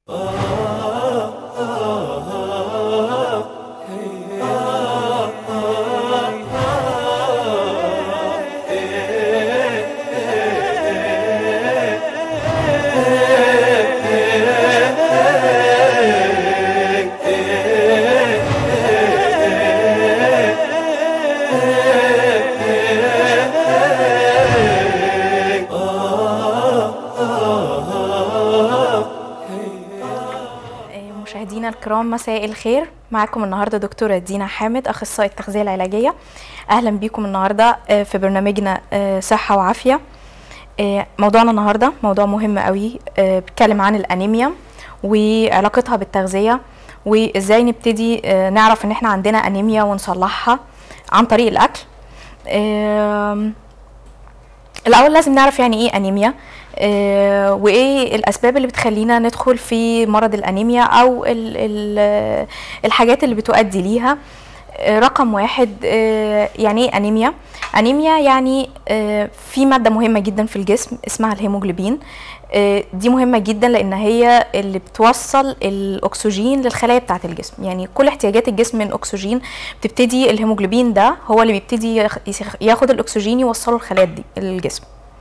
مشاهدينا الكرام مساء الخير معاكم النهارده دكتوره دينا حامد اخصائيه التغذيه العلاجيه اهلا بيكم النهارده في برنامجنا صحه وعافيه موضوعنا النهارده موضوع مهم قوي بيتكلم عن الانيميا وعلاقتها بالتغذيه وازاي نبتدي نعرف ان احنا عندنا انيميا ونصلحها عن طريق الاكل الاول لازم نعرف يعني ايه انيميا آه وايه الاسباب اللي بتخلينا ندخل في مرض الانيميا او ال ال الحاجات اللي بتؤدي ليها آه رقم واحد آه يعني ايه انيميا انيميا يعني في ماده مهمه جدا في الجسم اسمها الهيموجلوبين دي مهمه جدا لان هي اللي بتوصل الاكسجين للخلايا بتاعه الجسم يعني كل احتياجات الجسم من اكسجين بتبتدي الهيموجلوبين ده هو اللي بيبتدي ياخد الاكسجين يوصله لخلايا دي الجسم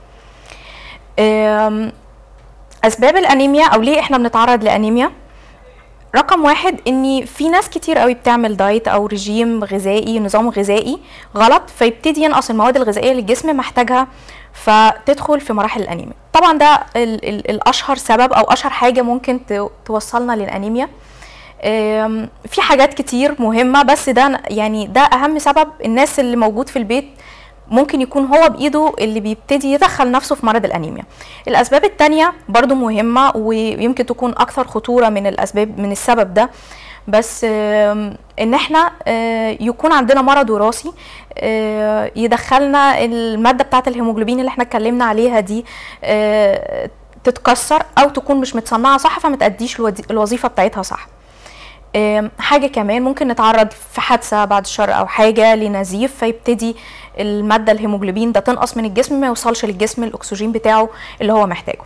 اسباب الانيميا او ليه احنا بنتعرض لانيميا رقم واحد ان في ناس كتير قوي بتعمل دايت او رجيم غذائي نظام غذائي غلط فيبتدي ينقص المواد الغذائيه اللي الجسم محتاجها فتدخل في مراحل الانيميا طبعا ده ال ال الاشهر سبب او اشهر حاجه ممكن توصلنا للانيميا في حاجات كتير مهمه بس ده يعني ده اهم سبب الناس اللي موجود في البيت ممكن يكون هو بايده اللي بيبتدي يدخل نفسه في مرض الانيميا الاسباب التانية برضو مهمة ويمكن تكون اكثر خطورة من الاسباب من السبب ده بس ان احنا يكون عندنا مرض وراثي يدخلنا المادة بتاعة الهيموجلوبين اللي احنا اتكلمنا عليها دي تتكسر او تكون مش متصنعة صح فما تأديش الوظيفة بتاعتها صح حاجه كمان ممكن نتعرض في حادثه بعد الشر او حاجه لنزيف فيبتدي الماده الهيموجلوبين ده تنقص من الجسم ما يوصلش للجسم الاكسجين بتاعه اللي هو محتاجه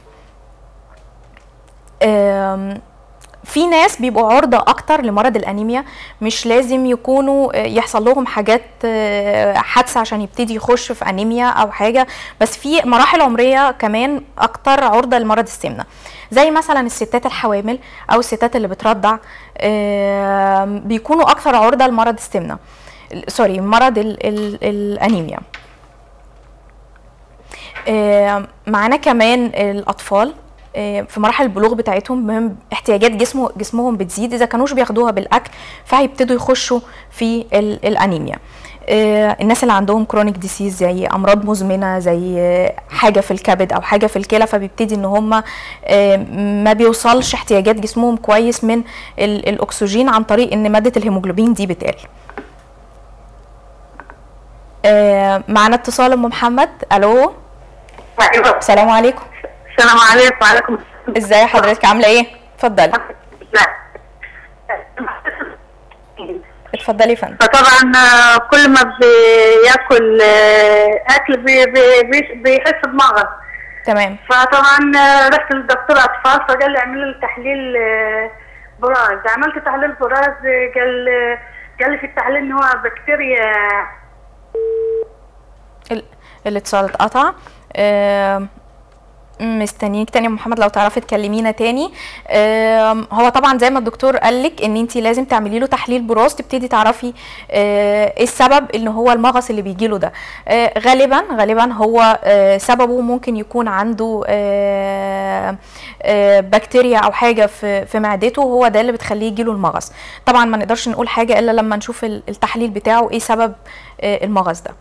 في ناس بيبقوا عرضة أكتر لمرض الأنيميا مش لازم يكونوا يحصل لهم حاجات حادثة عشان يبتدي يخش في أنيميا أو حاجة بس في مراحل عمرية كمان أكتر عرضة لمرض السمنة زي مثلا الستات الحوامل أو الستات اللي بترضع بيكونوا أكثر عرضة لمرض السمنة سوري مرض ال ال الأنيميا معانا كمان الأطفال في مراحل البلوغ بتاعتهم مهم احتياجات جسمه جسمهم بتزيد اذا كانوش بياخدوها بالاكل فهيبتدوا يخشوا في الانيميا الناس اللي عندهم كرونيك ديسيز زي امراض مزمنه زي حاجه في الكبد او حاجه في الكلى فبيبتدي ان هم ما بيوصلش احتياجات جسمهم كويس من الاكسجين عن طريق ان ماده الهيموجلوبين دي بتقل معانا اتصال ام محمد الو ايوه السلام عليكم السلام عليكم وعليكم ازاي حضرتك عامله ايه اتفضلي اتفضلي يا فندم فطبعا كل ما بياكل اكل بي بي بيحس بمغص تمام فطبعا رحت للدكتور اطفال فقال لي اعمل لي تحليل براز عملت تحليل براز قال قال لي في التحليل ان هو بكتيريا الاتصال اتقطع أه مستنيك تاني يا محمد لو تعرفي تكلمينا تاني هو طبعا زي ما الدكتور قال لك ان انت لازم تعملي له تحليل براز تبتدي تعرفي ايه السبب ان هو المغص اللي بيجي له ده غالبا غالبا هو سببه ممكن يكون عنده بكتيريا او حاجه في في معدته وهو ده اللي بتخليه يجي له المغص طبعا ما نقدرش نقول حاجه الا لما نشوف التحليل بتاعه ايه سبب المغص ده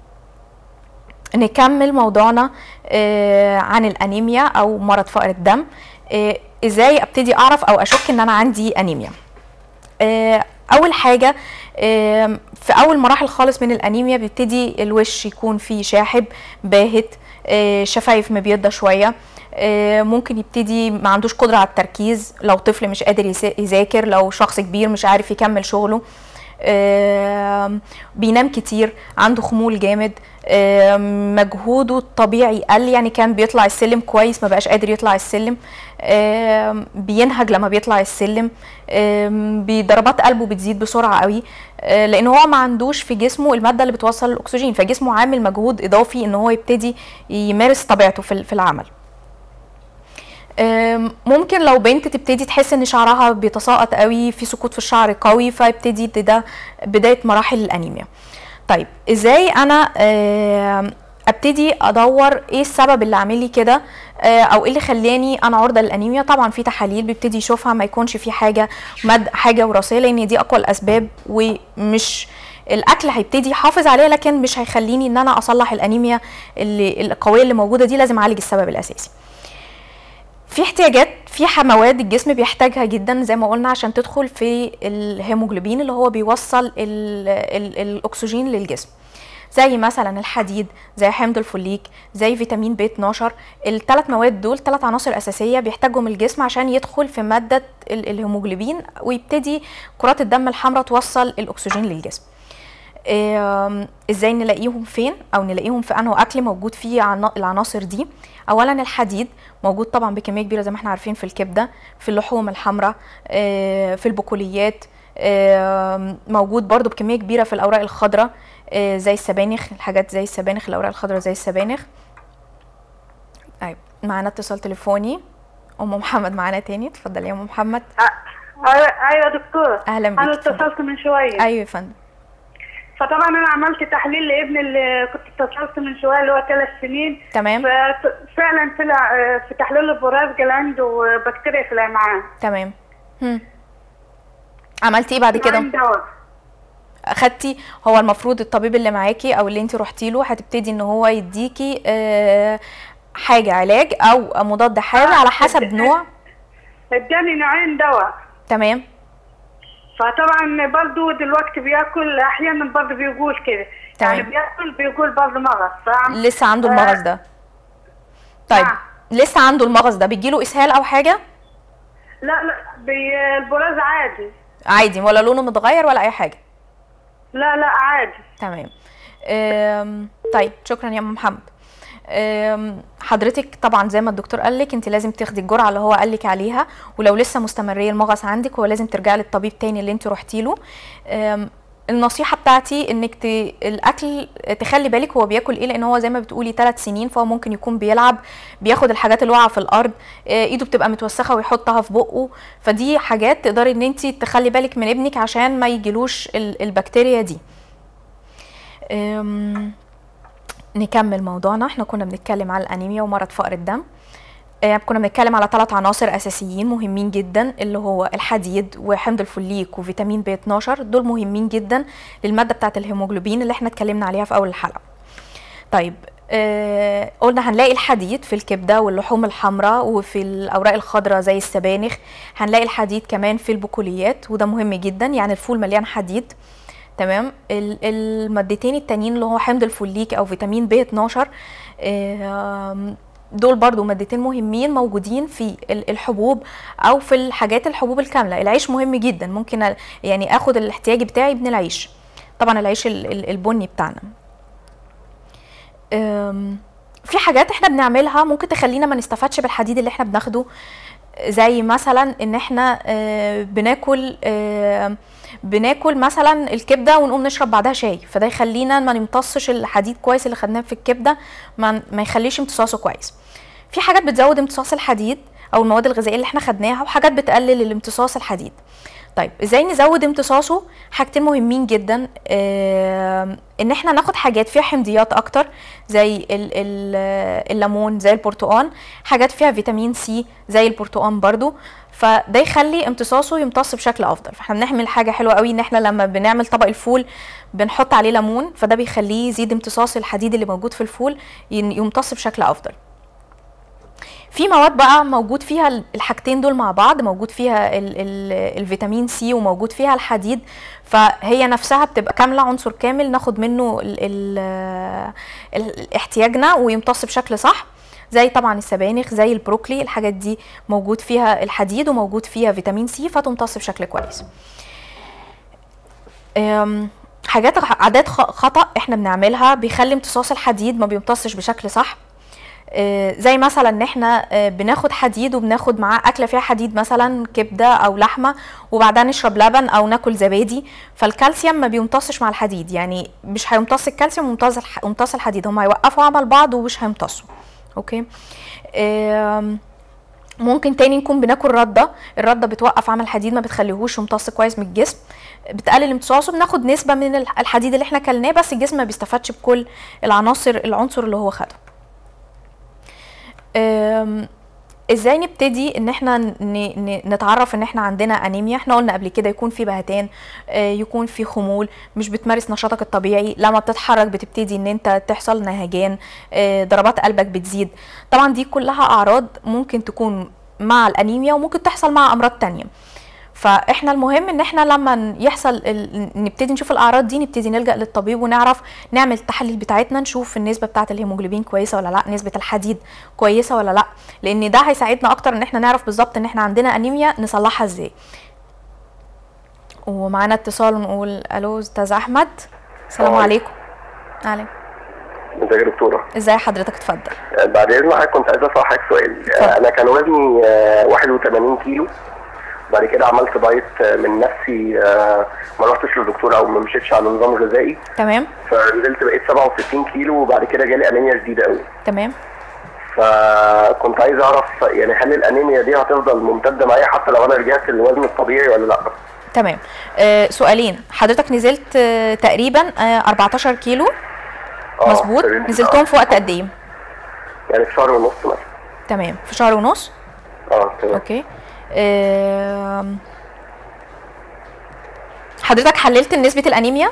نكمل موضوعنا آه عن الانيميا او مرض فقر الدم آه ازاي ابتدي اعرف او اشك ان انا عندي انيميا آه اول حاجه في اول مراحل خالص من الانيميا بيبتدي الوش يكون فيه شاحب باهت شفايف مبيضه شويه ممكن يبتدي ما عندوش قدره على التركيز لو طفل مش قادر يذاكر لو شخص كبير مش عارف يكمل شغله آم، بينام كتير عنده خمول جامد آم، مجهوده الطبيعي قل يعني كان بيطلع السلم كويس ما بقاش قادر يطلع السلم آم، بينهج لما بيطلع السلم آم، بضربات قلبه بتزيد بسرعه قوي آه، لان هو ما عندوش في جسمه الماده اللي بتوصل الاكسجين فجسمه عامل مجهود اضافي ان هو يبتدي يمارس طبيعته في في العمل آم، ممكن لو بنت تبتدي تحس ان شعرها بيتساقط قوي في سقوط في الشعر قوي فيبتدي ده- ده بدايه مراحل الانيميا طيب ازاي انا آم، ابتدي ادور ايه السبب اللي عامل لي كده آه، او ايه اللي خلاني انا عرضه للانيميا طبعا في تحاليل بيبتدي يشوفها ما يكونش في حاجه مد حاجه وراثيه لان دي اقوى الاسباب ومش الاكل هيبتدي يحافظ عليها لكن مش هيخليني ان انا اصلح الانيميا اللي القويه اللي موجوده دي لازم اعالج السبب الاساسي في احتياجات في ح- مواد الجسم بيحتاجها جدا زي ما قلنا عشان تدخل في الهيموجلوبين اللي هو بيوصل ال ال الاكسجين للجسم زي مثلا الحديد زي حمض الفوليك زي فيتامين بي 12 الثلاث مواد دول ثلاث عناصر اساسيه بيحتاجهم الجسم عشان يدخل في ماده ال- الهيموجلوبين ويبتدي كرات الدم الحمراء توصل الاكسجين للجسم آم، ازاي نلاقيهم فين او نلاقيهم في انه اكل موجود فيه عنا- العناصر دي اولا الحديد موجود طبعا بكميه كبيره زي ما احنا عارفين في الكبده في اللحوم الحمراء آه، في البقوليات آم، موجود برضو بكميه كبيره في الاوراق الخضراء آه، زي السبانخ الحاجات زي السبانخ الاوراق الخضراء زي السبانخ طيب معانا اتصال تليفوني ام محمد معانا تاني اتفضلي يا ام محمد أ- ايوه أيوة يا دكتور أهلا بيك، انا اتفضل. اتصلت من شويه ايوه يا فندم فطبعا انا عملت تحليل لابني اللي كنت اتصلت من شويه اللي هو ثلاث سنين تمام ففعلا طلع آه، في تحليل البراز قال عنده بكتيريا في الامعاء تمام هم. عملتي ايه بعد كده عنده دواء. اخدتي هو المفروض الطبيب اللي معاكي او اللي انت رحتي له هتبتدي ان هو يديكي آه، حاجه علاج او مضاد حيوي على حسب نوع اداني نوعين دواء تمام فطبعا برضو دلوقتي بياكل احيانا برضو بيقول كده تمام. يعني بياكل بيقول برضو مغص فاهم لسه عنده المغص ده طيب نعم. لسه عنده المغص ده بيجيله اسهال او حاجه لا لا بي- البراز عادي عادي ولا لونه متغير ولا اي حاجه لا لا عادي تمام أم، طيب شكرا يا ام محمد أم، حضرتك طبعا زي ما الدكتور قال لك انت لازم تاخدي الجرعه اللي هو قال لك عليها ولو لسه مستمريه المغص عندك هو لازم ترجعي للطبيب تاني اللي انت رحتي له أم، النصيحه بتاعتي انك ت... الاكل تخلي بالك هو بياكل ايه لان هو زي ما بتقولي ثلاث سنين فهو ممكن يكون بيلعب بياخد الحاجات اللي واقعه في الارض آه، ايده بتبقى متوسخه ويحطها في بقه فدي حاجات تقدري ان انت تخلي بالك من ابنك عشان ما يجيلوش ال- البكتيريا دي أم، نكمل موضوعنا احنا كنا بنتكلم على الانيميا ومرض فقر الدم آه، كنا بنتكلم على ثلاث عناصر اساسيين مهمين جدا اللي هو الحديد وحمض الفوليك وفيتامين بي 12 دول مهمين جدا للماده بتاعه الهيموجلوبين اللي احنا اتكلمنا عليها في اول الحلقه طيب آه قلنا هنلاقي الحديد في الكبده واللحوم الحمراء وفي الاوراق الخضراء زي السبانخ هنلاقي الحديد كمان في البقوليات وده مهم جدا يعني الفول مليان حديد تمام ال- المادتين التانيين اللي هو حمض الفوليك او فيتامين بي 12 آم، دول برضو مادتين مهمين موجودين في ال- الحبوب او في الحاجات الحبوب الكامله العيش مهم جدا ممكن ال- يعني اخد الاحتياج بتاعي من العيش طبعا العيش ال- ال- البني بتاعنا أم، في حاجات احنا بنعملها ممكن تخلينا ما نستفادش بالحديد اللي احنا بناخده زي مثلا ان احنا آه، بناكل آه، بناكل مثلا الكبده ونقوم نشرب بعدها شاي فده يخلينا ما نمتصش الحديد كويس اللي خدناه في الكبده ما, ما يخليش امتصاصه كويس في حاجات بتزود امتصاص الحديد او المواد الغذائيه اللي احنا خدناها وحاجات بتقلل الامتصاص الحديد طيب ازاي نزود امتصاصه حاجتين مهمين جدا آه ان احنا ناخد حاجات فيها حمضيات اكتر زي ال ال الليمون زي البرتقال حاجات فيها فيتامين سي زي البرتقال برضو فده يخلي امتصاصه يمتص بشكل افضل فاحنا بنعمل حاجه حلوه قوي ان احنا لما بنعمل طبق الفول بنحط عليه ليمون فده بيخليه يزيد امتصاص الحديد اللي موجود في الفول ين- يمتص بشكل افضل في مواد بقى موجود فيها ال- الحاجتين دول مع بعض موجود فيها ال ال الفيتامين سي وموجود فيها الحديد فهي نفسها بتبقى كامله عنصر كامل ناخد منه ال ال ال احتياجنا ويمتص بشكل صح زي طبعا السبانخ زي البروكلي الحاجات دي موجود فيها الحديد وموجود فيها فيتامين سي فتمتص بشكل كويس أم، حاجات عادات خ- خطأ احنا بنعملها بيخلي امتصاص الحديد ما بيمتصش بشكل صح آه، زي مثلا ان احنا آه، بناخد حديد وبناخد معاه اكله فيها حديد مثلا كبده او لحمه وبعدها نشرب لبن او ناكل زبادي فالكالسيوم ما بيمتصش مع الحديد يعني مش هيمتص الكالسيوم ويمتص الح- ويمتص الحديد هما هيوقفوا عمل بعض ومش هيمتصوا اوكي آم، ممكن تاني نكون بناكل رده الرده بتوقف عمل الحديد ما بتخليهوش يمتص كويس من الجسم بتقلل امتصاصه بناخد نسبه من الح- الحديد اللي احنا كلناه بس الجسم ما بيستفادش بكل العناصر العنصر اللي هو خده أم، ازاي نبتدي ان احنا ن- ن- نتعرف ان احنا عندنا انيميا احنا قلنا قبل كده يكون في بهتان آه، يكون في خمول مش بتمارس نشاطك الطبيعي لما بتتحرك بتبتدي ان انت تحصل نهجان آه، ضربات قلبك بتزيد طبعا دي كلها اعراض ممكن تكون مع الانيميا وممكن تحصل مع امراض تانية فاحنا المهم ان احنا لما ن- يحصل ال... نبتدي نشوف الاعراض دي نبتدي نلجا للطبيب ونعرف نعمل التحاليل بتاعتنا نشوف النسبه بتاعه الهيموجلوبين كويسه ولا لا نسبه الحديد كويسه ولا لا لان ده هيساعدنا اكتر ان احنا نعرف بالظبط ان احنا عندنا انيميا نصلحها ازاي ومعانا اتصال ونقول الو استاذ احمد السلام السلام عليكم عليكم ازيك يا دكتوره ازاي حضرتك اتفضل آه، بعد اذن حضرتك كنت عايز اسال حضرتك سؤال آه، انا كان وزني آه، 81 كيلو بعد كده عملت دايت آه، من نفسي آه، ما رحتش للدكتور او ما مشيتش على نظام غذائي تمام فنزلت بقيت 67 كيلو وبعد كده جالي انيميا شديده قوي تمام فكنت عايز اعرف يعني هل الانيميا دي هتفضل ممتده معايا حتى لو انا رجعت للوزن الطبيعي ولا لا؟ تمام آه سؤالين حضرتك نزلت آه تقريبا آه 14 كيلو آه، مظبوط نزلت- نزلتهم في وقت قد ايه يعني في شهر ونص مثلا تمام في شهر ونص اه تمام اوكي آم، حضرتك حللت نسبة الأنيميا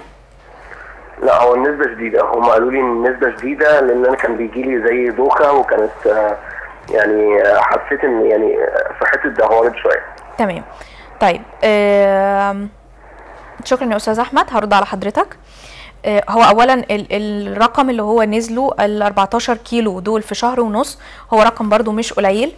لا هو النسبة شديدة هم قالوا لي ان النسبة شديدة لان انا كان بيجي لي زي دوخة وكانت آه، يعني آه، حسيت ان يعني آه، صحتي اتدهورت شوية تمام طيب آم، شكرا يا أستاذ أحمد هرد على حضرتك آه، هو اولا ال- الرقم اللي هو نزلوا ال 14 كيلو دول في شهر ونص هو رقم برضو مش قليل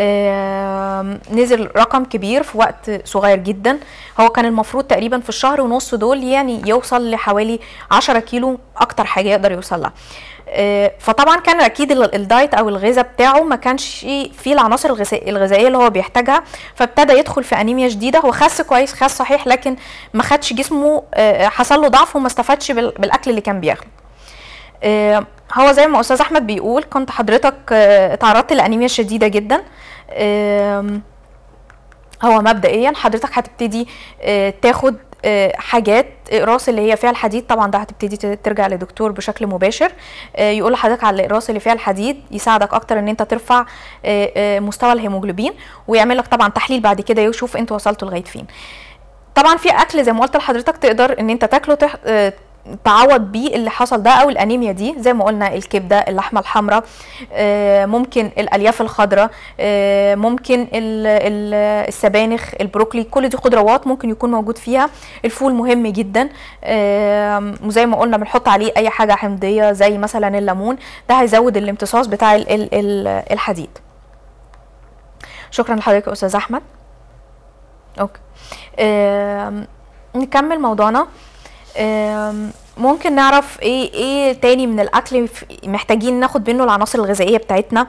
آم، نزل رقم كبير في وقت صغير جدا هو كان المفروض تقريبا في الشهر ونص دول يعني يوصل لحوالي 10 كيلو اكتر حاجه يقدر يوصل لها آه، فطبعا كان اكيد ال- الدايت او الغذاء بتاعه ما كانش فيه العناصر الغذا- الغذائيه اللي هو بيحتاجها فابتدى يدخل في انيميا شديده هو خس كويس خس صحيح لكن ما خدش جسمه آه، حصل له ضعف وما استفادش بال- بالاكل اللي كان بياخده آه، هو زي ما استاذ احمد بيقول كنت حضرتك آه، اتعرضت لانيميا شديده جدا آم، هو مبدئيا حضرتك هتبتدي آه، تاخد آه، حاجات اقراص اللي هي فيها الحديد طبعا ده هتبتدي ت- ترجع لدكتور بشكل مباشر آه، يقول لحضرتك على الاقراص اللي فيها الحديد يساعدك اكتر ان انت ترفع آه، آه، مستوى الهيموجلوبين ويعمل لك طبعا تحليل بعد كده يشوف انت وصلتوا لغايه فين طبعا في اكل زي ما قلت لحضرتك تقدر ان انت تاكله تح... آه، تعوض بيه اللي حصل ده او الانيميا دي زي ما قلنا الكبده اللحمه الحمراء آه، ممكن الالياف الخضراء آه، ممكن ال- ال- السبانخ البروكلي كل دي خضروات ممكن يكون موجود فيها الفول مهم جدا آم، وزي ما قلنا بنحط عليه اي حاجه حمضيه زي مثلا الليمون ده هيزود الامتصاص بتاع ال- ال- ال- الحديد شكرا لحضرتك يا استاذ احمد اوكي آم، نكمل موضوعنا آم، ممكن نعرف ايه ايه تاني من الاكل ف- محتاجين ناخد منه العناصر الغذائيه بتاعتنا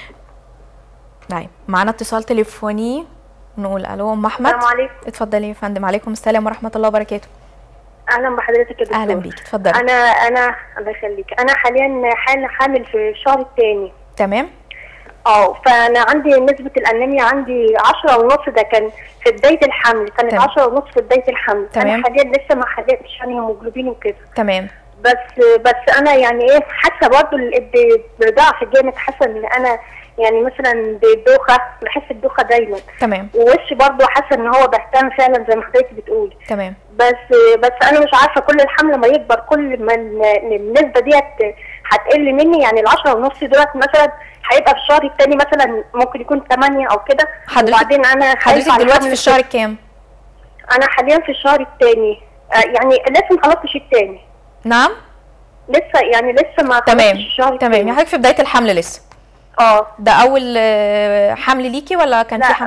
طيب معانا اتصال تليفوني نقول الو ام احمد السلام عليكم اتفضلي يا فندم عليكم السلام ورحمه الله وبركاته اهلا بحضرتك يا دكتور اهلا بيك اتفضلي انا انا الله يخليك انا حاليا حال حامل في الشهر الثاني تمام اه فانا عندي نسبة الانيميا عندي عشرة ونص ده كان في بداية الحمل كانت تمام. عشرة ونص في بداية الحمل تمام. انا حاليا لسه ما حلقتش يعني هيموجلوبين وكده تمام بس بس انا يعني ايه حاسه برضه ال- ب- بضعف جامد حاسه ان انا يعني مثلا بدوخه بحس الدوخه دايما تمام ووشي برضه حاسه ان هو بهتم فعلا زي ما حضرتك بتقولي تمام بس بس انا مش عارفه كل الحمل ما يكبر كل ما ال- النسبه ديت هتقل مني يعني العشرة ونص دولت مثلا هيبقى في الشهر التاني مثلا ممكن يكون 8 او كده حضرتك- وبعدين انا خايفة حضرتك على دلوقتي الحمل في الشهر الكام انا حاليا في الشهر التاني آه، يعني لسه ما خلصتش التاني نعم لسه يعني لسه ما تمام خلصتش الشهر تمام التاني. يا حضرتك في بدايه الحمل لسه اه ده اول آه، حمل ليكي ولا كان في لا حمل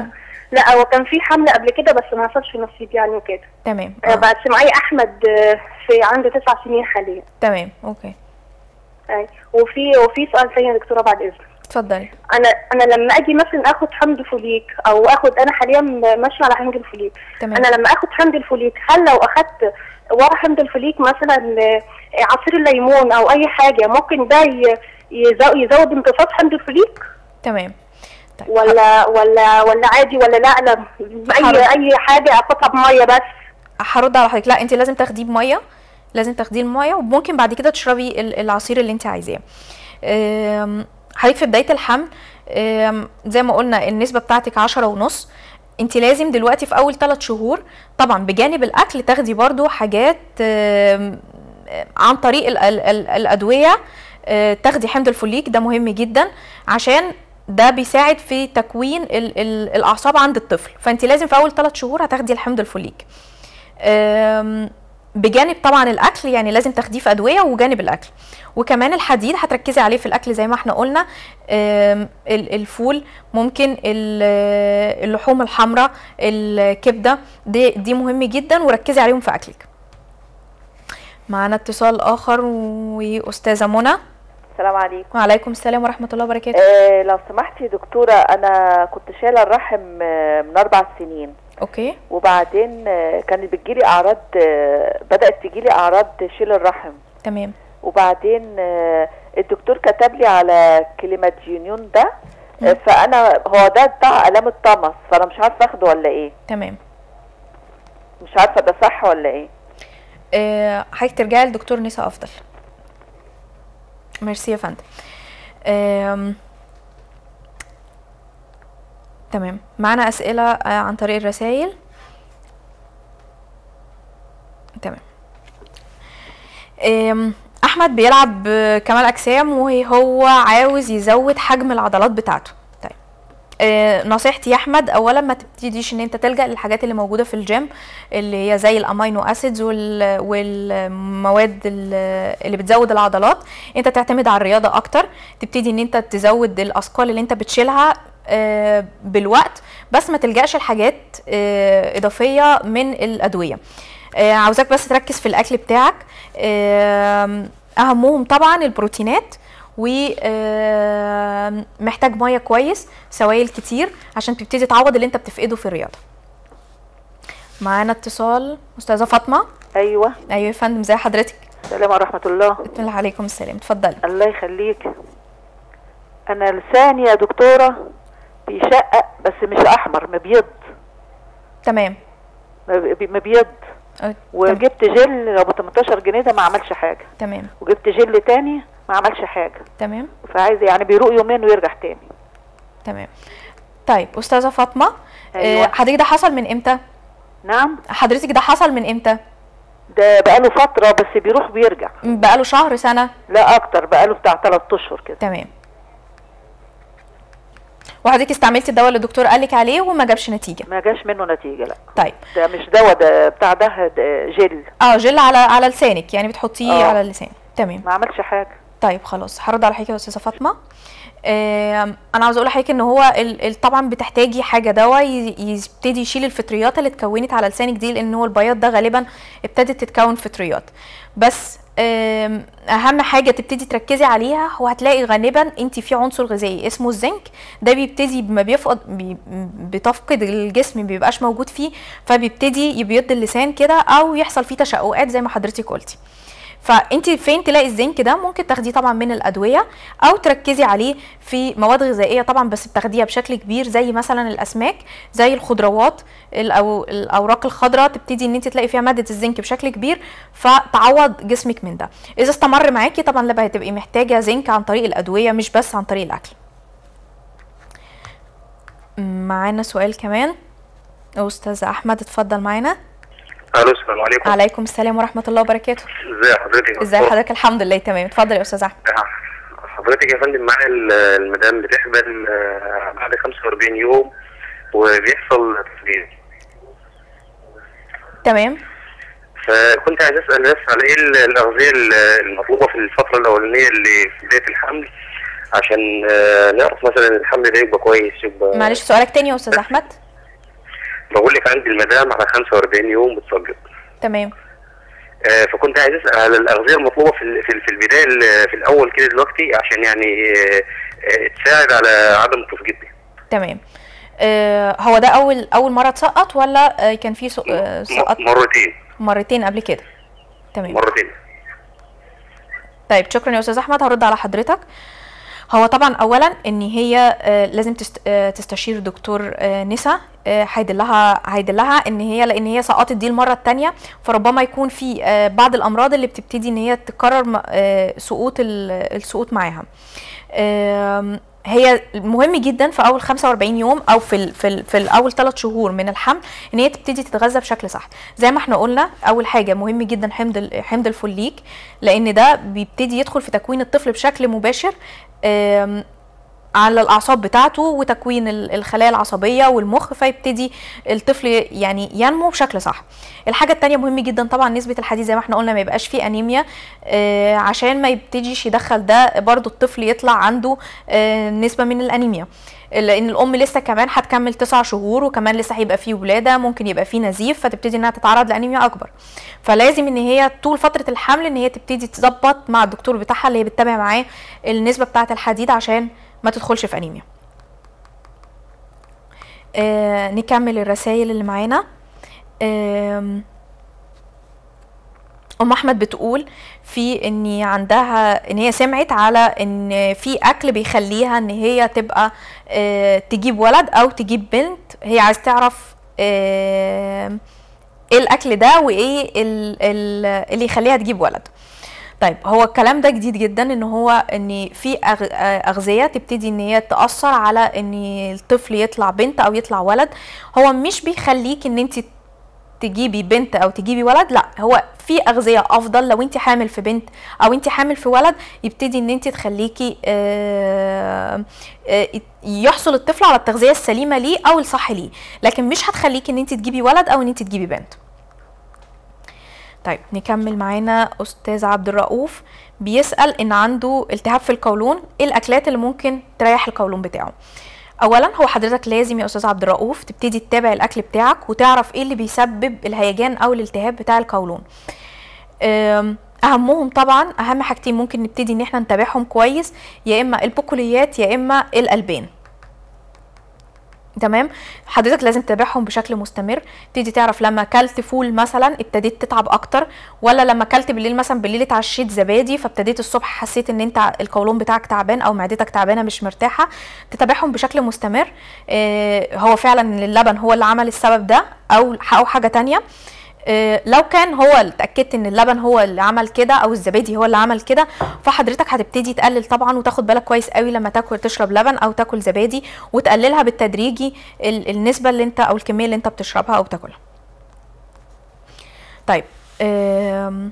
لا هو كان في حمل قبل كده بس ما حصلش نصيب يعني وكده تمام آه. آه. بس معايا احمد آه، في عنده تسع سنين حاليا تمام اوكي أي. وفي وفي سؤال ثاني يا دكتوره بعد اذنك اتفضلي انا انا لما اجي مثلا اخد حمض فوليك او اخد انا حاليا ماشيه على حمض الفوليك تمام. انا لما اخد حمض الفوليك هل لو اخدت ورا حمض الفوليك مثلا آه، عصير الليمون او اي حاجه ممكن ده ي- يزو- يزود امتصاص حمض الفوليك تمام طيب ولا ولا ولا عادي ولا لا انا حرام. اي اي حاجه اخدها بميه بس هرد على حضرتك لا انت لازم تاخديه بميه لازم تاخديه الميه وممكن بعد كده تشربي ال- العصير اللي انت عايزاه أم، حضرتك في بدايه الحمل أم، زي ما قلنا النسبه بتاعتك عشرة ونص انت لازم دلوقتي في اول ثلاث شهور طبعا بجانب الاكل تاخدي برضو حاجات أم، عن طريق ال ال ال الادويه أه، تاخدي حمض الفوليك ده مهم جدا عشان ده بيساعد في تكوين ال ال الاعصاب عند الطفل فانت لازم في اول ثلاث شهور هتاخدي الحمض الفوليك أم، بجانب طبعا الاكل يعني لازم تاخديه في ادويه وجانب الاكل وكمان الحديد هتركزي عليه في الاكل زي ما احنا قلنا أم، ال- الفول ممكن ال- اللحوم الحمراء الكبده دي دي مهم جدا وركزي عليهم في اكلك معانا اتصال اخر واستاذه منى السلام عليكم وعليكم السلام ورحمه الله وبركاته آه لو سمحتي يا دكتورة أنا كنت شايلة الرحم آه من أربع سنين اوكي وبعدين آه كانت بتجيلي أعراض آه بدأت تجيلي أعراض شيل الرحم تمام وبعدين آه الدكتور كتب لي على كليماتيونيون ده آه فأنا هو ده بتاع آلام الطمس فأنا مش عارفة أخده ولا إيه تمام مش عارفة ده صح ولا إيه آه، حضرتك ترجعي لدكتور نسا افضل ميرسي يا فندم آم، تمام معانا اسئله آه، عن طريق الرسائل تمام آم، احمد بيلعب كمال اجسام وهو عاوز يزود حجم العضلات بتاعته طيب آه، نصيحتي يا احمد اولا ما تبتديش ان انت تلجا للحاجات اللي موجوده في الجيم اللي هي زي الامينو اسيدز وال- والمواد ال- اللي بتزود العضلات انت تعتمد على الرياضه اكتر تبتدي ان انت تزود الاثقال اللي انت بتشيلها آه، بالوقت بس ما تلجاش لحاجات آه، اضافيه من الادويه آه، عاوزاك بس تركز في الاكل بتاعك آم، اهمهم طبعا البروتينات ومحتاج ميه كويس سوائل كتير عشان تبتدي تعوض اللي انت بتفقده في الرياضه معانا اتصال استاذه فاطمه أيوة ايوه يا فندم زي حضرتك السلام ورحمة الله بسم الله عليكم السلام اتفضلي الله يخليك انا لساني يا دكتوره بيشقق بس مش احمر مبيض تمام مب- مبيض أه، تم- وجبت جل لو ب 18 جنيه ده ما عملش حاجه تمام وجبت جل تاني ما عملش حاجه تمام فعايز يعني بيروق يومين ويرجع تاني تمام طيب استاذه فاطمه أيوة. آه، حضرتك ده حصل من امتى نعم حضرتك ده حصل من امتى ده بقاله فتره بس بيروح ويرجع بقاله شهر سنه لا اكتر بقاله بتاع 3 اشهر كده تمام وحضرتك استعملتي الدواء اللي الدكتور قالك عليه وما جابش نتيجه ما جاش منه نتيجه لا طيب ده مش دواء ده بتاع ده, ده جل اه جل على على لسانك يعني بتحطيه آه. على اللسان تمام ما عملش حاجه طيب خلاص هرد على حضرتك يا استاذه فاطمه آم، انا عاوزه اقول لحضرتك ان هو ال- ال- طبعا بتحتاجي حاجه دواء ي- يبتدي يشيل الفطريات اللي اتكونت على لسانك دي لان هو البياض ده غالبا ابتدت تتكون فطريات بس آم، اهم حاجه تبتدي تركزي عليها هو هتلاقي غالبا انت في عنصر غذائي اسمه الزنك ده بيبتدي ما بيفقد بي بتفقد الجسم ما بيبقاش موجود فيه فبيبتدي يبيض اللسان كده او يحصل فيه تشققات زي ما حضرتك قلتي فانت فين تلاقي الزنك ده ممكن تاخديه طبعا من الادويه او تركزي عليه في مواد غذائيه طبعا بس بتاخديها بشكل كبير زي مثلا الاسماك زي الخضروات الأو الاوراق الخضراء تبتدي ان انت تلاقي فيها ماده الزنك بشكل كبير فتعوض جسمك من ده اذا استمر معاكي طبعا لا هتبقي محتاجه زنك عن طريق الادويه مش بس عن طريق الاكل معانا سؤال كمان استاذ احمد اتفضل معانا الو السلام عليكم عليكم السلام ورحمه الله وبركاته ازي حضرتك ازي حضرتك الحمد لله تمام اتفضل يا استاذ احمد حضرتك يا فندم معايا ال- المدام بتحمل آه، بعد 45 يوم وبيحصل تسليم تمام فكنت عايز اسال بس على ايه ال- الاغذيه ال- المطلوبه في الفتره الاولانيه اللي في بدايه الحمل عشان آه، نعرف مثلا الحمل ده يبقى كويس يبقى معلش سؤالك تاني يا استاذ احمد بقول لك عندي المدام على 45 يوم بتسقط تمام آه، فكنت عايز اسال على الاغذيه المطلوبه في ال- في ال- في البدايه ال- في الاول كده دلوقتي عشان يعني آه، آه، تساعد على عدم التسقيط دي تمام آه هو ده اول اول مره تسقط ولا آه كان في سق- آه سقط م- مرتين مرتين قبل كده تمام مرتين طيب شكرا يا استاذ احمد هرد على حضرتك هو طبعا اولا ان هي آه، لازم تست- آه، تستشير دكتور آه، نسا آه، هيدلها هيدلها ان هي لان هي سقطت دي المره الثانيه فربما يكون في آه، بعض الامراض اللي بتبتدي ان هي تكرر م- آه، سقوط ال- السقوط معاها آم، هي مهم جدا في اول 45 يوم او في ال في, ال في الاول 3 شهور من الحمل ان هي تبتدي تتغذى بشكل صح زي ما احنا قلنا اول حاجه مهم جدا حمض ال- حمض الفوليك لان ده بيبتدي يدخل في تكوين الطفل بشكل مباشر آم، على الاعصاب بتاعته وتكوين ال- الخلايا العصبيه والمخ فيبتدي الطفل يعني ينمو بشكل صح الحاجه التانية مهم جدا طبعا نسبه الحديد زي ما احنا قلنا ما يبقاش فيه انيميا آه، عشان ما يبتديش يدخل ده برضو الطفل يطلع عنده آه، نسبه من الانيميا لان الام لسه كمان هتكمل تسع شهور وكمان لسه هيبقى فيه ولاده ممكن يبقى فيه نزيف فتبتدي انها تتعرض لانيميا اكبر فلازم ان هي طول فتره الحمل ان هي تبتدي تظبط مع الدكتور بتاعها اللي هي بتتابع معاه النسبه بتاعه الحديد عشان ما تدخلش في انيميا آه نكمل الرسائل اللي معانا آم، ام احمد بتقول في ان عندها ان هي سمعت على ان في اكل بيخليها ان هي تبقى آه، تجيب ولد او تجيب بنت هي عايز تعرف آه، ايه الاكل ده وايه ال- ال- اللي يخليها تجيب ولد طيب هو الكلام ده جديد جدا ان هو ان في أغ- آه، اغذيه تبتدي ان هي تاثر على ان الطفل يطلع بنت او يطلع ولد هو مش بيخليك ان انت تجيبي بنت او تجيبي ولد لا هو في اغذيه افضل لو انت حامل في بنت او انت حامل في ولد يبتدي ان انت تخليكي آه، آه، يحصل الطفل على التغذيه السليمه ليه او الصح ليه لكن مش هتخليكي ان انت تجيبي ولد او ان انت تجيبي بنت طيب نكمل معانا استاذ عبد الرؤوف بيسال ان عنده التهاب في القولون ايه الاكلات اللي ممكن تريح القولون بتاعه اولا هو حضرتك لازم يا استاذ عبد الرؤوف تبتدي تتابع الاكل بتاعك وتعرف ايه اللي بيسبب الهيجان او الالتهاب بتاع القولون أم، اهمهم طبعا اهم حاجتين ممكن نبتدي ان احنا نتابعهم كويس يا اما البقوليات يا اما الالبان تمام حضرتك لازم تتابعهم بشكل مستمر تبتدي تعرف لما اكلت فول مثلا ابتديت تتعب اكتر ولا لما اكلت بالليل مثلا بالليل اتعشيت زبادي فابتديت الصبح حسيت ان انت القولون بتاعك تعبان او معدتك تعبانه مش مرتاحه تتابعهم بشكل مستمر آه هو فعلا اللبن هو اللي عمل السبب ده او او حاجه تانية آه، لو كان هو اللي اتاكدت ان اللبن هو اللي عمل كده او الزبادي هو اللي عمل كده فحضرتك هتبتدي تقلل طبعا وتاخد بالك كويس قوي لما تاكل تشرب لبن او تاكل زبادي وتقللها بالتدريجي ال- النسبه اللي انت او الكميه اللي انت بتشربها او بتاكلها طيب آم،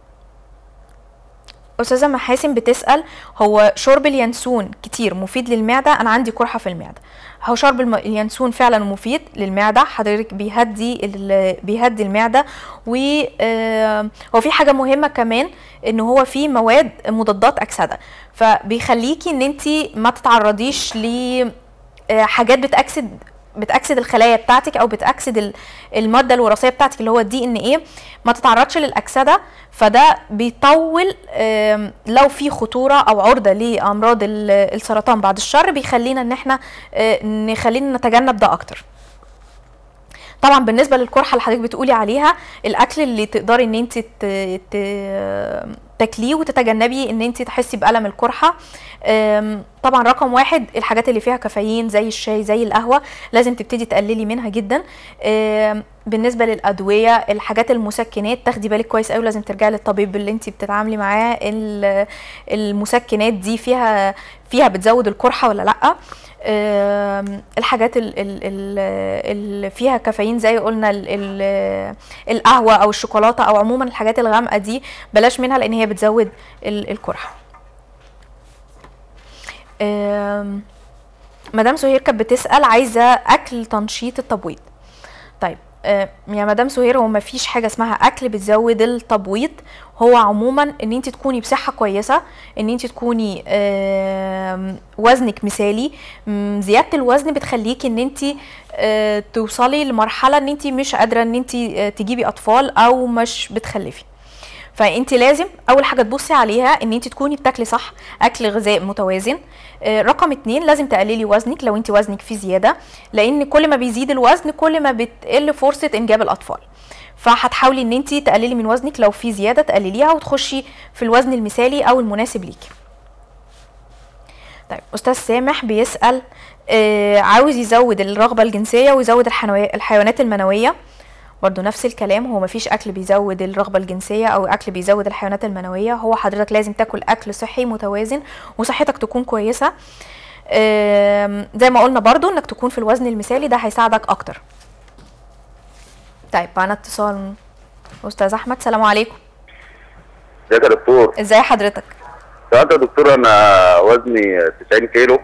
استاذه محاسن بتسال هو شرب اليانسون كتير مفيد للمعده انا عندي قرحه في المعده هو شرب الم- اليانسون فعلا مفيد للمعده حضرتك بيهدي ال- بيهدي المعده وهو في حاجه مهمه كمان ان هو فيه مواد مضادات اكسده فبيخليكي ان انت ما تتعرضيش ل آه، حاجات بتاكسد بتاكسد الخلايا بتاعتك او بتاكسد ال- الماده الوراثيه بتاعتك اللي هو الدي ان ايه ما تتعرضش للاكسده فده بيطول آم، لو في خطوره او عرضه لامراض ال- السرطان بعد الشر بيخلينا ان احنا آه، نخلينا نتجنب ده اكتر طبعا بالنسبه للقرحه اللي حضرتك بتقولي عليها الاكل اللي تقدري ان انت ت- ت- تاكليه وتتجنبي ان انت تحسي بالم القرحه أم، طبعا رقم واحد الحاجات اللي فيها كافيين زي الشاي زي القهوه لازم تبتدي تقللي منها جدا أم، بالنسبه للادويه الحاجات المسكنات تاخدي بالك كويس قوي لازم ترجعي للطبيب اللي انت بتتعاملي معاه ال- المسكنات دي فيها فيها بتزود القرحه ولا لا آم، الحاجات ال- ال- ال- اللي فيها كافيين زي قلنا ال- ال- القهوه او الشوكولاته او عموما الحاجات الغامقه دي بلاش منها لان هي بتزود ال- القرحه آم، مدام سهير كانت بتسال عايزه اكل تنشيط التبويض طيب آه، يا مدام سهير هو مفيش حاجه اسمها اكل بتزود التبويض هو عموما ان انت تكوني بصحه كويسه ان انت تكوني آم، وزنك مثالي مم، زياده الوزن بتخليكي ان انت آه، توصلي لمرحله ان انت مش قادره ان انت آه، تجيبي اطفال او مش بتخلفي فانت لازم اول حاجه تبصي عليها ان انت تكوني بتاكلي صح اكل غذاء متوازن آه، رقم اتنين لازم تقللي وزنك لو انت وزنك فيه زياده لان كل ما بيزيد الوزن كل ما بتقل فرصه انجاب الاطفال فهتحاولي ان انت تقللي من وزنك لو في زياده تقلليها وتخشي في الوزن المثالي او المناسب ليكي طيب استاذ سامح بيسال آه عاوز يزود الرغبه الجنسيه ويزود الحنوي- الحيوانات المنويه برضو نفس الكلام هو مفيش اكل بيزود الرغبه الجنسيه او اكل بيزود الحيوانات المنويه هو حضرتك لازم تاكل اكل صحي متوازن وصحتك تكون كويسه آم، زي ما قلنا برضو انك تكون في الوزن المثالي ده هيساعدك اكتر طيب معانا اتصال استاذ احمد سلام عليكم ازيك يا دكتور ازاي حضرتك سألت يا دكتور انا وزني 90 كيلو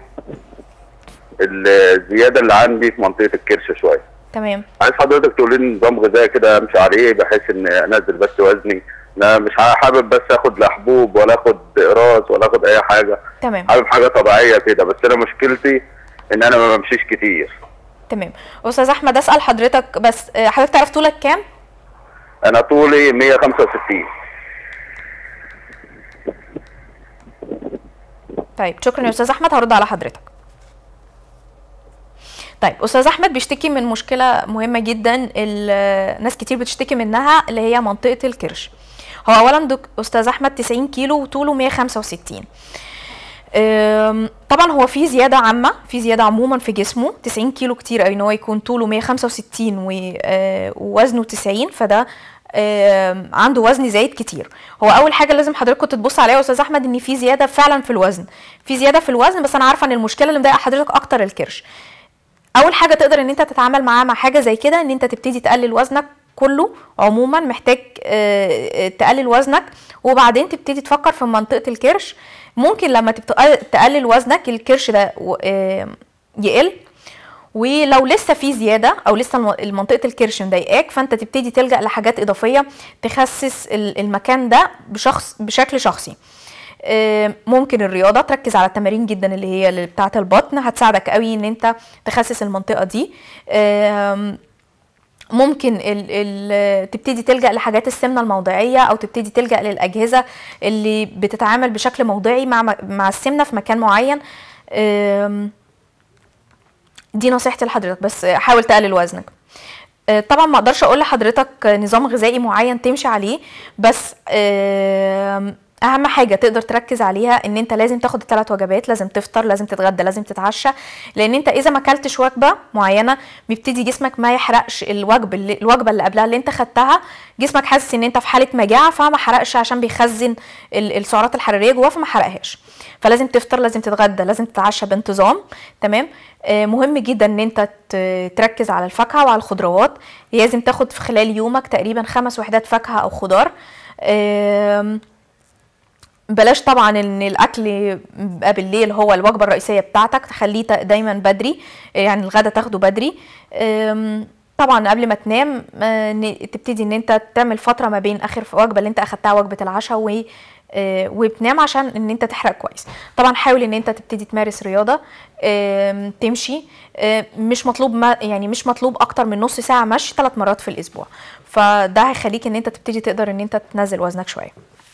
الزياده اللي عندي في منطقه الكرش شويه تمام عايز حضرتك تقول لي نظام غذائي كده امشي عليه بحيث ان انزل بس وزني انا مش حابب بس اخد لا حبوب ولا اخد اقراص ولا اخد اي حاجه تمام حابب حاجه طبيعيه كده بس انا مشكلتي ان انا ما بمشيش كتير تمام استاذ احمد اسال حضرتك بس آه، حضرتك تعرف طولك كام انا طولي 165 طيب شكرا يا استاذ احمد هرد على حضرتك طيب استاذ احمد بيشتكي من مشكله مهمه جدا ال- ناس كتير بتشتكي منها اللي هي منطقه الكرش هو اولا دك استاذ احمد 90 كيلو وطوله 165 أم، طبعا هو في زياده عامه في زياده عموما في جسمه 90 كيلو كتير قوي ان هو يكون طوله 165 و- آه، ووزنه 90 فده آم، عنده وزن زايد كتير هو اول حاجه لازم حضرتك كنت تبص عليها يا استاذ احمد ان في زياده فعلا في الوزن في زياده في الوزن بس انا عارفه ان المشكله اللي مضايقه حضرتك اكتر الكرش اول حاجه تقدر ان انت تتعامل معاه مع حاجه زي كده ان انت تبتدي تقلل وزنك كله عموما محتاج آه، آه، تقلل وزنك وبعدين تبتدي تفكر في منطقه الكرش ممكن لما تبت- تقلل وزنك الكرش ده و- آه، يقل ولو لسه في زياده او لسه الم- المنطقه الكرش مضايقاك فانت تبتدي تلجا لحاجات اضافيه تخسس ال- المكان ده بشخص بشكل شخصي آه، ممكن الرياضه تركز على التمارين جدا اللي هي اللي بتاعه البطن هتساعدك قوي ان انت تخسس المنطقه دي آم، ممكن ال ال تبتدي تلجا لحاجات السمنه الموضعيه او تبتدي تلجا للاجهزه اللي بتتعامل بشكل موضعي مع مع السمنه في مكان معين آم، دي نصيحتي لحضرتك بس حاول تقلل وزنك آه، طبعا ما اقدرش اقول لحضرتك نظام غذائي معين تمشي عليه بس آم، اهم حاجه تقدر تركز عليها ان انت لازم تاخد الثلاث وجبات لازم تفطر لازم تتغدى لازم تتعشى لان انت اذا ما اكلتش وجبه معينه بيبتدي جسمك ما يحرقش الوجبه اللي الوجبه اللي قبلها اللي انت خدتها جسمك حاسس ان انت في حاله مجاعه فما حرقش عشان بيخزن ال- السعرات الحراريه جواه فما حرقهاش فلازم تفطر لازم تتغدى لازم تتعشى بانتظام تمام آه، مهم جدا ان انت ت- تركز على الفاكهه وعلى الخضروات لازم تاخد في خلال يومك تقريبا خمس وحدات فاكهه او خضار آم، بلاش طبعا ان الاكل يبقى بالليل هو الوجبه الرئيسيه بتاعتك تخليه تا- دايما بدري يعني الغدا تاخده بدري أم، طبعا قبل ما تنام آه، ن- تبتدي ان انت تعمل فتره ما بين اخر وجبه اللي انت اخدتها وجبه العشاء و آه، وبتنام عشان ان انت تحرق كويس طبعا حاول ان انت تبتدي تمارس رياضه آم، تمشي آه، مش مطلوب ما يعني مش مطلوب اكتر من نص ساعه مشي ثلاث مرات في الاسبوع فده هيخليك ان انت تبتدي تقدر ان انت تنزل وزنك شويه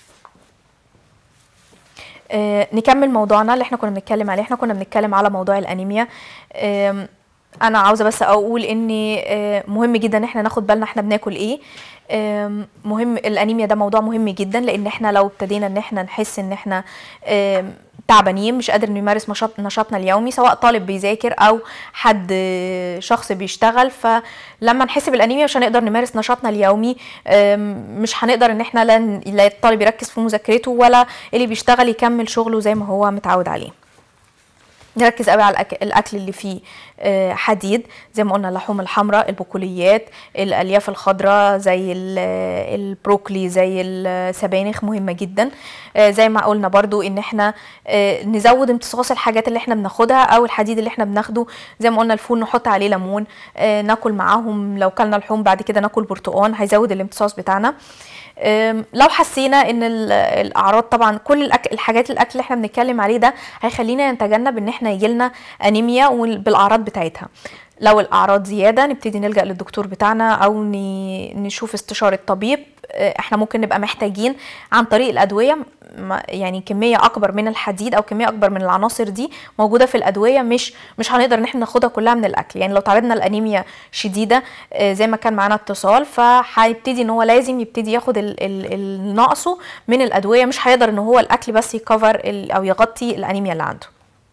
آه، نكمل موضوعنا اللي احنا كنا بنتكلم عليه احنا كنا بنتكلم على موضوع الانيميا آم، انا عاوزه بس اقول ان آه، مهم جدا ان احنا ناخد بالنا احنا بناكل ايه آم، مهم الانيميا ده موضوع مهم جدا لان احنا لو ابتدينا ان احنا نحس ان احنا آم، تعبانين مش قادر نمارس نشاط نشاطنا اليومي سواء طالب بيذاكر او حد آه، شخص بيشتغل فلما نحس بالانيميا مش هنقدر نمارس نشاطنا اليومي آم، مش هنقدر ان احنا لا ن- لا الطالب يركز في مذاكرته ولا اللي بيشتغل يكمل شغله زي ما هو متعود عليه نركز قوي على الأك- الاكل اللي فيه آه، حديد زي ما قلنا اللحوم الحمراء البقوليات الالياف الخضراء زي ال- البروكلي زي السبانخ مهمه جدا آه، زي ما قلنا برضو ان احنا آه، نزود امتصاص الحاجات اللي احنا بناخدها او الحديد اللي احنا بناخده زي ما قلنا الفول نحط عليه ليمون آه، ناكل معاهم لو كلنا لحوم بعد كده ناكل برتقان هيزود الامتصاص بتاعنا أم، لو حسينا ان ال- الاعراض طبعا كل الأك... الحاجات الاكل اللي احنا بنتكلم عليه ده هيخلينا نتجنب ان احنا يجيلنا انيميا وال- بالاعراض بتاعتها لو الاعراض زياده نبتدي نلجا للدكتور بتاعنا او ن... نشوف استشاره طبيب أه، احنا ممكن نبقى محتاجين عن طريق الادويه ما- يعني كميه اكبر من الحديد او كميه اكبر من العناصر دي موجوده في الادويه مش مش هنقدر ان احنا ناخدها كلها من الاكل يعني لو تعرضنا لانيميا شديده آه، زي ما كان معانا اتصال فهيبتدي ان هو لازم يبتدي ياخد ال- ال- ال- ناقصه من الادويه مش هيقدر ان هو الاكل بس يكفر ال- او يغطي الانيميا اللي عنده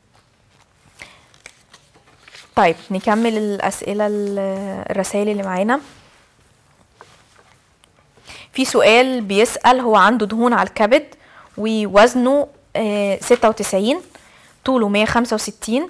طيب نكمل الاسئله ال- الرسائل اللي معانا في سؤال بيسأل هو عنده دهون على الكبد ووزنه آه، 96 طوله 165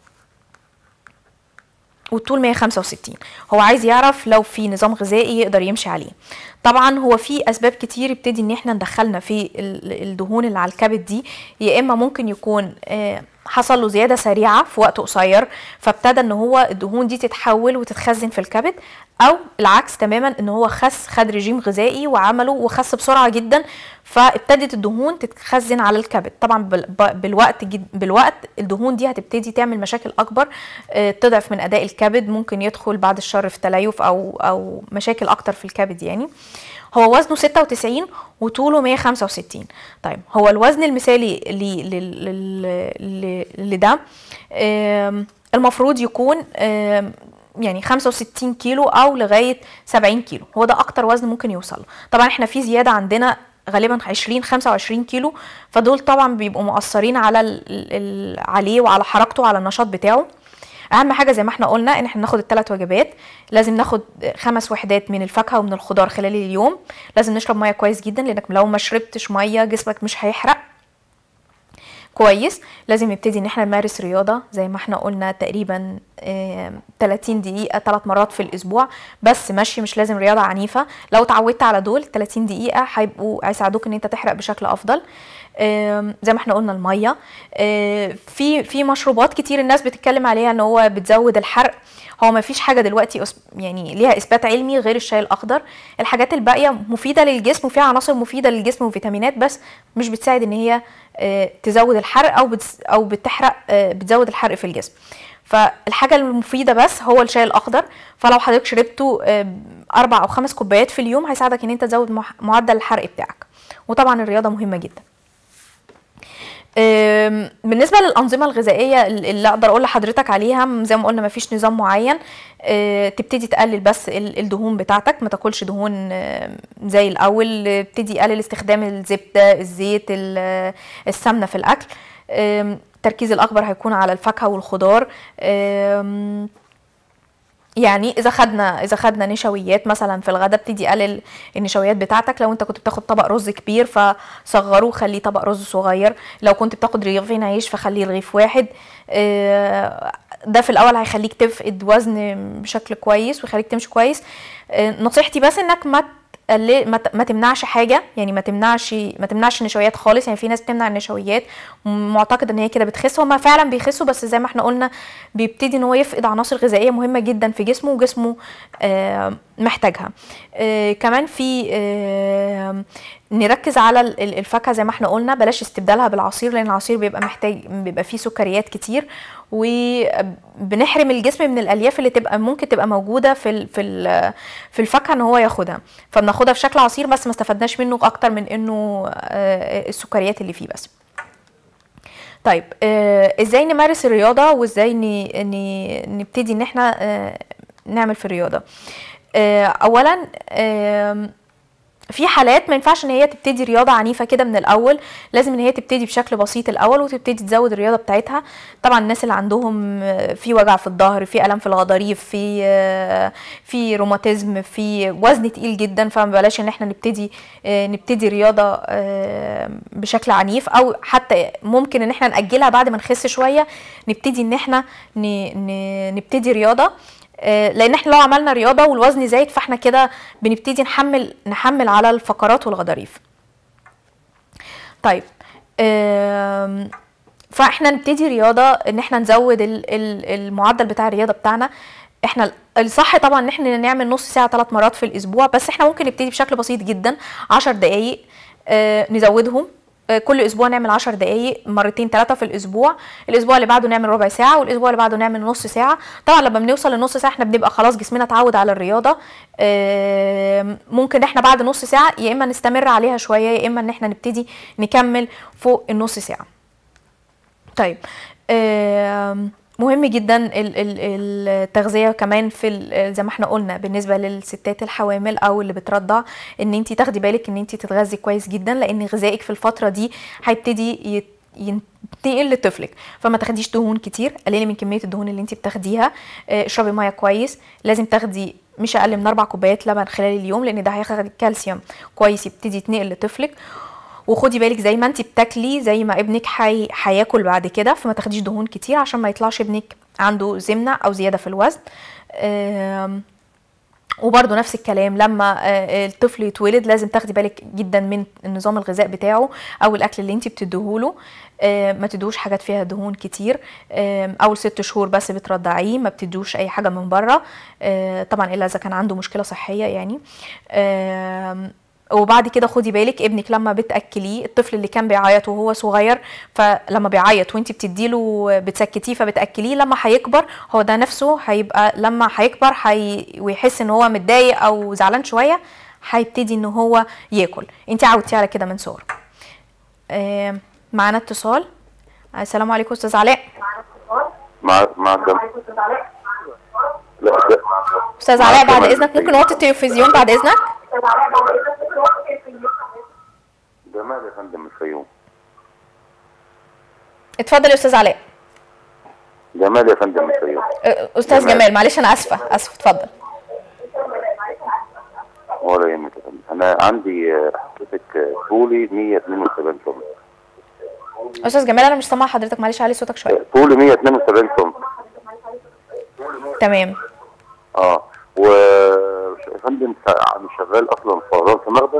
والطول 165 هو عايز يعرف لو في نظام غذائي يقدر يمشي عليه طبعا هو في اسباب كتير يبتدي ان احنا ندخلنا في ال- الدهون اللي على الكبد دي يا اما ممكن يكون آه، حصل له زياده سريعه في وقت قصير فابتدى ان هو الدهون دي تتحول وتتخزن في الكبد او العكس تماما ان هو خس خد رجيم غذائي وعمله وخس بسرعه جدا فابتدت الدهون تتخزن على الكبد طبعا بال- ب- بالوقت جد بالوقت الدهون دي هتبتدي تعمل مشاكل اكبر آه، تضعف من اداء الكبد ممكن يدخل بعد الشر في تليف او او مشاكل اكتر في الكبد يعني هو وزنه 96 وطوله 165 طيب هو الوزن المثالي ل- لل- لل- ل- لده آم، المفروض يكون آم، يعني 65 كيلو او لغايه 70 كيلو هو ده اكتر وزن ممكن يوصل له. طبعا احنا في زياده عندنا غالبا 20 25 كيلو فدول طبعا بيبقوا مؤثرين على ال ال عليه وعلى حركته وعلى النشاط بتاعه اهم حاجه زي ما احنا قلنا ان احنا ناخد الثلاث وجبات لازم ناخد خمس وحدات من الفاكهه ومن الخضار خلال اليوم لازم نشرب ميه كويس جدا لانك لو ما شربتش ميه جسمك مش هيحرق كويس لازم نبتدي ان احنا نمارس رياضه زي ما احنا قلنا تقريبا آم، 30 دقيقه ثلاث مرات في الاسبوع بس مشي مش لازم رياضه عنيفه لو اتعودت على دول 30 دقيقه هيبقوا هيساعدوك ان انت تحرق بشكل افضل آم، زي ما احنا قلنا الميه آه، في في مشروبات كتير الناس بتتكلم عليها ان هو بتزود الحرق هو ما فيش حاجه دلوقتي أس- يعني ليها اثبات علمي غير الشاي الاخضر الحاجات الباقيه مفيده للجسم وفيها عناصر مفيده للجسم وفيتامينات بس مش بتساعد ان هي آه، تزود الحرق او بتس او بتحرق آه، بتزود الحرق في الجسم فالحاجه المفيده بس هو الشاي الاخضر فلو حضرتك شربته آه، اربع او خمس كوبايات في اليوم هيساعدك ان انت تزود مح- معدل الحرق بتاعك وطبعا الرياضه مهمه جدا أم، بالنسبه للانظمه الغذائيه اللي اقدر اقول لحضرتك عليها م- زي ما قلنا مفيش نظام معين أه، تبتدي تقلل بس ال- الدهون بتاعتك ما تاكلش دهون أم، زي الاول أه، ابتدي قلل استخدام الزبده الزيت ال- السمنه في الاكل أم، التركيز الاكبر هيكون على الفاكهه والخضار أم، يعني اذا خدنا اذا خدنا نشويات مثلا في الغداء ابتدي قلل النشويات بتاعتك لو انت كنت بتاخد طبق رز كبير فصغره خليه طبق رز صغير لو كنت بتاخد رغيفين عيش فخليه رغيف واحد آه، ده في الاول هيخليك تفقد وزن بشكل كويس ويخليك تمشي كويس آه، نصيحتي بس انك ما تقلل ما ت- ما تمنعش حاجه يعني ما تمنعش ما تمنعش النشويات خالص يعني في ناس بتمنع النشويات معتقد ان هي كده بتخس هما فعلا بيخسوا بس زي ما احنا قلنا بيبتدي ان هو يفقد عناصر غذائيه مهمه جدا في جسمه وجسمه آه، محتاجها آه، كمان في آه، نركز على ال- ال- الفاكهه زي ما احنا قلنا بلاش استبدالها بالعصير لان العصير بيبقى محتاج بيبقى فيه سكريات كتير وبنحرم الجسم من الالياف اللي تبقى ممكن تبقى موجوده في ال في ال في الفاكهه ان هو ياخدها فبناخدها في شكل عصير بس ما استفدناش منه اكتر من انه آه، السكريات اللي فيه بس طيب آه ازاي نمارس الرياضه وازاي ن- ن- نبتدي ان احنا آه نعمل في الرياضه آه اولا آه في حالات ما ينفعش ان هي تبتدي رياضه عنيفه كده من الاول لازم ان هي تبتدي بشكل بسيط الاول وتبتدي تزود الرياضه بتاعتها طبعا الناس اللي عندهم آه، في وجع في الظهر في الم في الغضاريف في آه، في روماتيزم في وزن تقيل جدا فما بلاش ان احنا نبتدي آه، نبتدي رياضه آه، بشكل عنيف او حتى ممكن ان احنا ناجلها بعد ما نخس شويه نبتدي ان احنا ن- ن- نبتدي رياضه آه، لان احنا لو عملنا رياضه والوزن زايد فاحنا كده بنبتدي نحمل نحمل على الفقرات والغضاريف طيب آم، فاحنا نبتدي رياضه ان احنا نزود ال- ال- المعدل بتاع الرياضه بتاعنا احنا الصح طبعا ان احنا نعمل نص ساعه ثلاث مرات في الاسبوع بس احنا ممكن نبتدي بشكل بسيط جدا 10 دقائق آه، نزودهم آه، كل اسبوع نعمل 10 دقائق مرتين ثلاثه في الاسبوع الاسبوع اللي بعده نعمل ربع ساعه والاسبوع اللي بعده نعمل نص ساعه طبعا لما بنوصل لنص ساعه احنا بنبقى خلاص جسمنا اتعود على الرياضه آم، ممكن احنا بعد نص ساعه يا اما نستمر عليها شويه يا اما ان احنا نبتدي نكمل فوق النص ساعه طيب آم، مهم جدا ال- ال- التغذيه كمان في ال- زي ما احنا قلنا بالنسبه للستات الحوامل او اللي بترضع ان انت تاخدي بالك ان انت تتغذي كويس جدا لان غذائك في الفتره دي هيبتدي يت- ينتقل لطفلك فما تاخديش دهون كتير قللي من كميه الدهون اللي انت بتاخديها آه، اشربي ميه كويس لازم تاخدي مش اقل من اربع كوبايات لبن خلال اليوم لان ده هياخد كالسيوم كويس يبتدي يتنقل لطفلك وخدي بالك زي ما انت بتاكلي زي ما ابنك حي... هياكل بعد كده فما تاخديش دهون كتير عشان ما يطلعش ابنك عنده زمنه او زياده في الوزن آم، وبرضه نفس الكلام لما آه، الطفل يتولد لازم تاخدي بالك جدا من النظام الغذائي بتاعه او الاكل اللي انت بتديهوله آه، ما تدوش حاجات فيها دهون كتير آم، اول ست شهور بس بترضعيه ما بتدوش اي حاجه من بره آه، طبعا الا اذا كان عنده مشكله صحيه يعني آم، وبعد كده خدي بالك ابنك لما بتاكليه الطفل اللي كان بيعيط وهو صغير فلما بيعيط وانت بتديله بتسكتيه فبتاكليه لما هيكبر هو ده نفسه هيبقى لما هيكبر هي ويحس ان هو متضايق او زعلان شويه هيبتدي ان هو ياكل انت عودتيه على كده من صغره آه، معانا اتصال السلام عليكم استاذ علاء مع مع كم لا لا استاذ مع علاء بعد كمان. اذنك ممكن وطي التلفزيون بعد اذنك جمال يا فندم من الفيوم اتفضل يا استاذ علاء جمال يا فندم من الفيوم أه، استاذ جمال. جمال معلش انا اسفه اسفه اتفضل ولا يهمك يا فندم انا عندي آه، حضرتك آه، طولي 172 سم استاذ جمال انا مش سامعه حضرتك معلش علي صوتك شويه آه، طولي 172 سم تمام اه و يا فندم سا- أنا شغال اصلا فوران في مخبز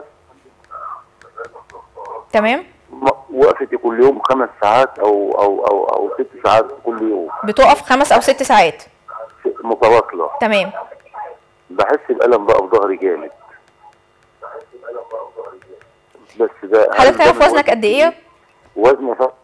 تمام م- وقفتي كل يوم خمس ساعات او او او او ست ساعات كل يوم بتقف خمس او ست ساعات متواصله تمام بحس بألم بقى في ظهري جامد بس ده حضرتك تعرف وزنك قد ايه وزني ف...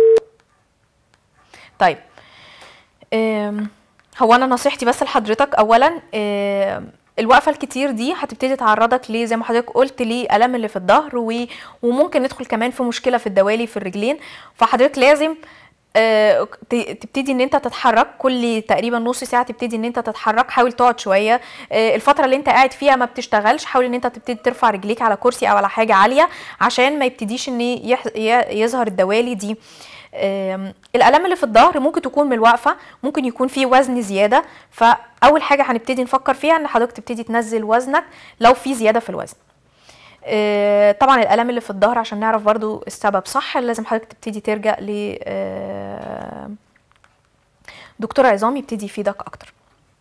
طيب أم، هو انا نصيحتي بس لحضرتك اولا أم، الوقفه الكتير دي هتبتدي تعرضك ليه زي ما حضرتك قلت لالام اللي في الظهر و- وممكن ندخل كمان في مشكله في الدوالي في الرجلين فحضرتك لازم آه، ت- تبتدي ان انت تتحرك كل تقريبا نص ساعه تبتدي ان انت تتحرك حاول تقعد شويه آه، الفتره اللي انت قاعد فيها ما بتشتغلش حاول ان انت تبتدي ترفع رجليك على كرسي او على حاجه عاليه عشان ما يبتديش ان يح- ي- يظهر الدوالي دي آم، الالام اللي في الظهر ممكن تكون من الوقفه ممكن يكون في وزن زياده فاول حاجه هنبتدي نفكر فيها ان حضرتك تبتدي تنزل وزنك لو في زياده في الوزن آه، طبعا الالام اللي في الظهر عشان نعرف برضو السبب صح لازم حضرتك تبتدي ترجع ل آه، دكتور عظام يبتدي يفيدك اكتر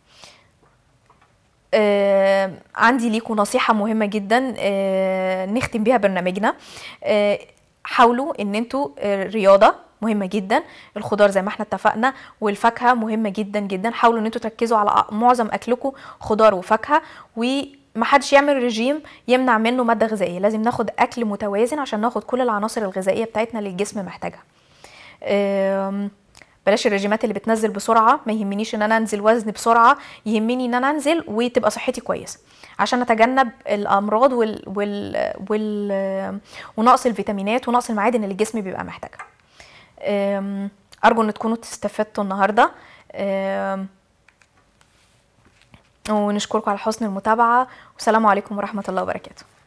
آه، عندي ليكم نصيحة مهمة جدا آه، نختم بيها برنامجنا آه، حاولوا ان انتوا آه، رياضة مهمة جدا الخضار زي ما احنا اتفقنا والفاكهة مهمة جدا جدا حاولوا ان انتوا تركزوا على أ- معظم اكلكم خضار وفاكهة ومحدش يعمل رجيم يمنع منه مادة غذائية لازم ناخد اكل متوازن عشان ناخد كل العناصر الغذائية بتاعتنا اللي الجسم محتاجها آم، بلاش الرجيمات اللي بتنزل بسرعه ما يهمنيش ان انا انزل وزن بسرعه يهمني ان انا انزل وتبقى صحتي كويسه عشان اتجنب الامراض وال وال وال ونقص الفيتامينات ونقص المعادن اللي الجسم بيبقى محتاجها أم، ارجو ان تكونوا استفدتوا النهارده أم، ونشكركم على حسن المتابعه والسلام عليكم ورحمه الله وبركاته